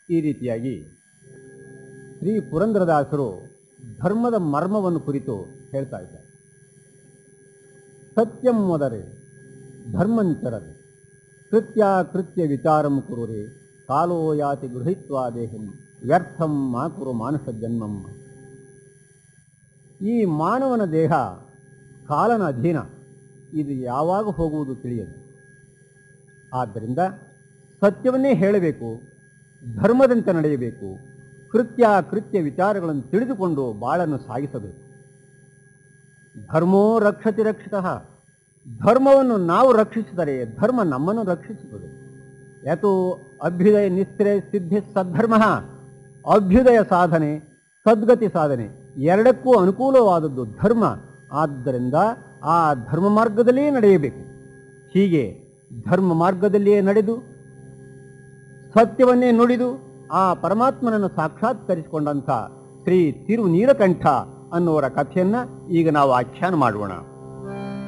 ಈ ರೀತಿಯಾಗಿ ಶ್ರೀ ಪುರಂದರದಾಸರು ಧರ್ಮದ ಮರ್ಮವನ್ನು ಕುರಿತು ಹೇಳ್ತಾ ಇದ್ದಾರೆ ಸತ್ಯಂ ಮೊದರೆ ಧರ್ಮಂಚರದೆ ಕೃತ್ಯ ಕೃತ್ಯ ವಿಚಾರಂ ಕುರುರೆ ಕಾಲೋ ಯಾತಿ ಗೃಹೀತ್ವಾ ದೇಹಂ ವ್ಯರ್ಥಂ ಮಾ ಕುರು ಮಾನಸ ಜನ್ಮಂ ಈ ಮಾನವನ ದೇಹ ಕಾಲನ ಅಧೀನ ಇದು ಯಾವಾಗ ಹೋಗುವುದು ತಿಳಿಯದು ಆದ್ದರಿಂದ ಸತ್ಯವನ್ನೇ ಹೇಳಬೇಕು ಧರ್ಮದಂತೆ ನಡೆಯಬೇಕು ಕೃತ್ಯ ಕೃತ್ಯ ವಿಚಾರಗಳನ್ನು ತಿಳಿದುಕೊಂಡು ಬಾಳನ್ನು ಸಾಗಿಸಬೇಕು ಧರ್ಮೋ ರಕ್ಷತಿ ರಕ್ಷಿತಃ ಧರ್ಮವನ್ನು ನಾವು ರಕ್ಷಿಸಿದರೆ ಧರ್ಮ ನಮ್ಮನ್ನು ರಕ್ಷಿಸುತ್ತದೆ ಯಾತು ಅಭ್ಯುದಯ ನಿಸ್ತ್ರೆ ಸಿದ್ಧಿ ಸದ್ಧರ್ಮ ಅಭ್ಯುದಯ ಸಾಧನೆ ಸದ್ಗತಿ ಸಾಧನೆ ಎರಡಕ್ಕೂ ಅನುಕೂಲವಾದದ್ದು ಧರ್ಮ ಆದ್ದರಿಂದ ಆ ಧರ್ಮ ಮಾರ್ಗದಲ್ಲಿಯೇ ನಡೆಯಬೇಕು ಹೀಗೆ ಧರ್ಮ ಮಾರ್ಗದಲ್ಲಿಯೇ ನಡೆದು ಸತ್ಯವನ್ನೇ ನುಡಿದು ಆ ಪರಮಾತ್ಮನನ್ನು ಸಾಕ್ಷಾತ್ಕರಿಸಿಕೊಂಡಂಥ ಶ್ರೀ ತಿರು ನೀಲಕಂಠ ಅನ್ನುವರ ಕಥೆಯನ್ನ ಈಗ ನಾವು ಆಖ್ಯಾನ ಮಾಡೋಣ